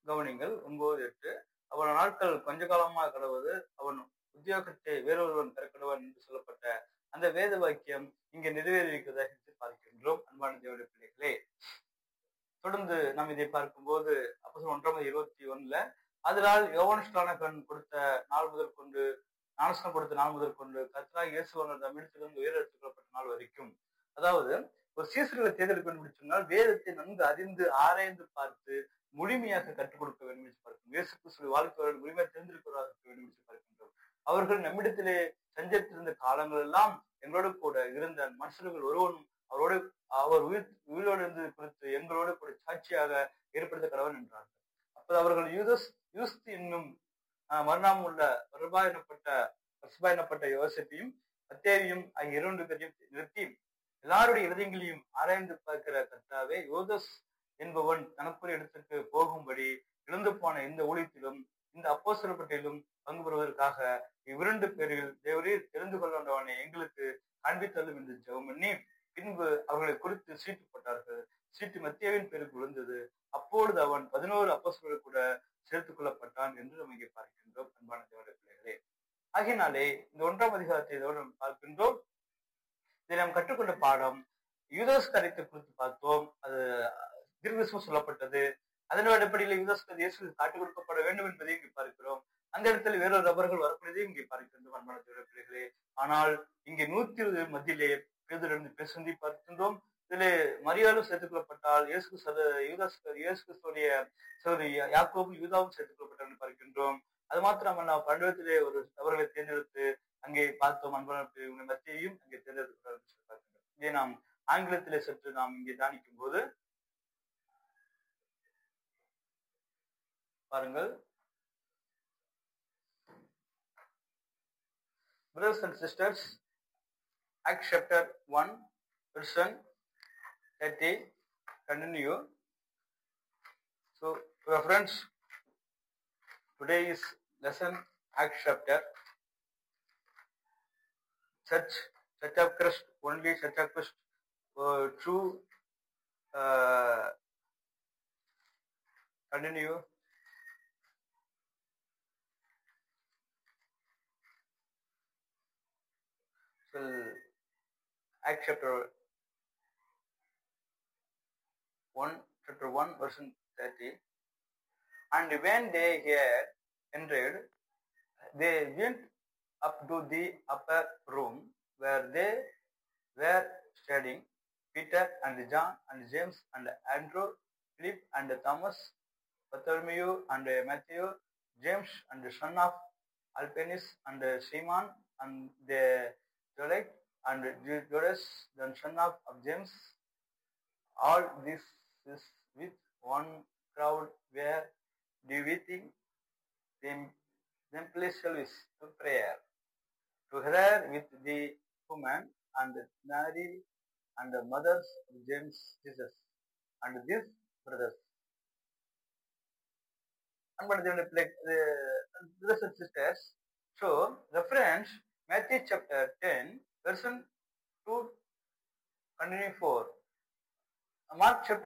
கவனிங்கள் ஒன்பது எட்டு அவன் நாட்கள் கொஞ்ச காலமாக கடவுது அவன் உத்தியோகத்தை வேறொருவன் பெறக்கடுவன் என்று சொல்லப்பட்ட அந்த வேத வாக்கியம் இங்கே நிறைவேறியிருக்கிறதா என்று பார்க்கின்றோம் அன்பான தேவனுடைய பிள்ளைகளே தொடர்ந்து நாம் இதை பார்க்கும்போது அப்போ ஒன்றாம் இருபத்தி ஒண்ணுல அதனால் யோவன்ஸ்டானகன் கொடுத்த நாள் முதல் கொண்டு ஞானஸ்தானம் கொடுத்த நாள் முதல் கொண்டு கத்ரா இயேசுவன் தமிழத்திலிருந்து உயரெடுத்துக் கொள்ளப்பட்ட நாள் வரைக்கும் அதாவது ஒரு சீசர்களை தேர்ந்தெடுக்க வேண்டும் என்று சொன்னால் வேதத்தை நன்கு அறிந்து ஆராய்ந்து பார்த்து முழுமையாக கற்றுக் கொடுக்க வேண்டும் என்று பார்க்கிறோம் இயேசு கிறிஸ்துவை வாழ்க்கையோடு முழுமையாக தெரிந்திருக்கிறதாக இருக்க வேண்டும் என்று பார்க்கின்றோம் அவர்கள் நம்மிடத்திலே சஞ்சரித்திருந்த காலங்கள் எல்லாம் எங்களோடு கூட இருந்த மனுஷர்கள் ஒருவனும் அவரோடு அவர் உயிர் உயிரோடு இருந்தது குறித்து எங்களோடு கூட சாட்சியாக ஏற்படுத்த கடவன் என்றார்கள் அப்போது அவர்கள் யூதஸ் யூஸ்து என்னும் மரணம் உள்ள ரூபா எனப்பட்ட ரஸ்பா எனப்பட்ட யோசிப்பையும் அத்தேவியும் ஆகிய இரண்டு பேரையும் நிறுத்தி எல்லாருடைய இருதயங்களையும் ஆராய்ந்து பார்க்கிற கர்த்தாவே யோதஸ் என்பவன் தனக்குரிய இடத்திற்கு போகும்படி இழந்து போன இந்த ஊழியத்திலும் இந்த அப்போசரப்பட்டிலும் பங்கு பெறுவதற்காக இவ்விரண்டு பேரில் தேவரீர் தெரிந்து கொள்ளவனை எங்களுக்கு காண்பித்தள்ளும் என்று ஜெபம் பண்ணி பின்பு அவர்களை குறித்து சீட்டு போட்டார்கள் சீட்டு மத்தியாவின் பேருக்கு விழுந்தது அப்பொழுது அவன் பதினோரு அப்போசர்கள் கூட சேர்த்துக் கொள்ளப்பட்டான் என்று நம்ம இங்கே பார்க்கின்றோம் அன்பான தேவனுடைய பிள்ளைகளே ஆகினாலே இந்த ஒன்றாம் அதிகாரத்தை இதோடு நாம் பார்க்கின்றோம் இதை நாம் கற்றுக்கொண்ட பாடம் யூதோஸ் கரைத்தை குறித்து பார்த்தோம் அது தீர்க்கசம் சொல்லப்பட்டது அதன் அடிப்படையில் யூதோஸ் இயேசு காட்டுக் கொடுக்கப்பட வேண்டும் என்பதை இங்கே பார்க்கிறோம் அந்த இடத்துல வேறொரு நபர்கள் வரக்கூடியதையும் இங்கே பார்க்கின்றோம் அன்பான தேவனுடைய பிள்ளைகளே ஆனால் இங்கே நூத்தி இருபது மத்தியிலே பேரிலிருந்து பேசுந்தி பார்க்கின்றோம் இதிலே மரியாலும் சேர்த்துக் கொள்ளப்பட்டால் இயேசு சத யூதாஸ் இயேசு கிறிஸ்துடைய சோதரி யாக்கோபு யூதாவும் சேர்த்துக் கொள்ளப்பட்டார் பார்க்கின்றோம் அது மாத்திரமல்ல பண்டவத்திலே ஒரு நபர்களை தேர்ந்தெடுத்து அங்கே பார்த்தோம் அன்பான மத்தியையும் அங்கே தேர்ந்தெடுக்கிறார் பார்க்கின்றோம் இங்கே நாம் ஆங்கிலத்திலே சற்று நாம் இங்கே தியானிக்கும் போது பாருங்கள் brothers and sisters Acts chapter 1 verse 30 continue so dear friends today is lesson Acts chapter church church of Christ only church of Christ uh, true uh, continue till Acts chapter 1, chapter 1, verse 30. And when they had entered, they went up to the upper room where they were studying. Peter and John and James and Andrew, Philip and Thomas, Bartholomew and Matthew, James and the son of Alphaeus and Simon and the Jolite and Judas, the son of, of James. All this is with one crowd were devoting them, them service to prayer, together with the woman and Mary and the mothers of James Jesus and these brothers. Brothers and sisters, so reference Matthew chapter 10, verse 2, continue 4. Mark chapter